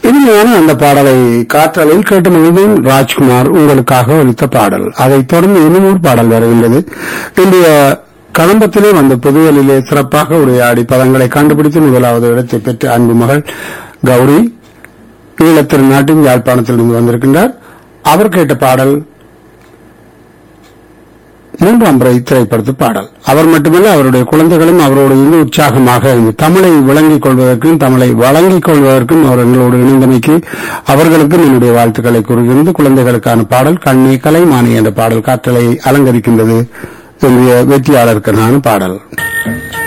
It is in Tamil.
இனிமையான அந்த பாடலை காற்றலில் கேட்டு மகிழ்ந்தேன் ராஜ்குமார் உங்களுக்காக ஒலித்த பாடல் அதைத் தொடர்ந்து இன்னும் ஒரு பாடல் வருகின்றது இன்றைய கதம்பத்திலே வந்த புதுவெளியிலே சிறப்பாக உரையாடி பதங்களை கண்டுபிடித்து முதலாவது இடத்தை பெற்ற அன்பு மகள் கௌரி ஈழத்திருநாட்டின் யாழ்ப்பாணத்திலிருந்து வந்திருக்கின்றார் அவர் கேட்ட பாடல் மூன்றாம் முறை திரைப்படத்து பாடல் அவர் மட்டுமல்ல அவருடைய குழந்தைகளும் அவரோடு இருந்து உற்சாகமாக இந்த தமிழை விளங்கிக் கொள்வதற்கும் தமிழை வழங்கிக் கொள்வதற்கும் அவர் எங்களோடு இணைந்தமைக்கு அவர்களுக்கும் என்னுடைய வாழ்த்துக்களை கூறுகிறது குழந்தைகளுக்கான பாடல் கண்ணே கலைமானி என்ற பாடல் காற்றலை அலங்கரிக்கின்றது என்னுடைய வெற்றியாளருக்கான பாடல்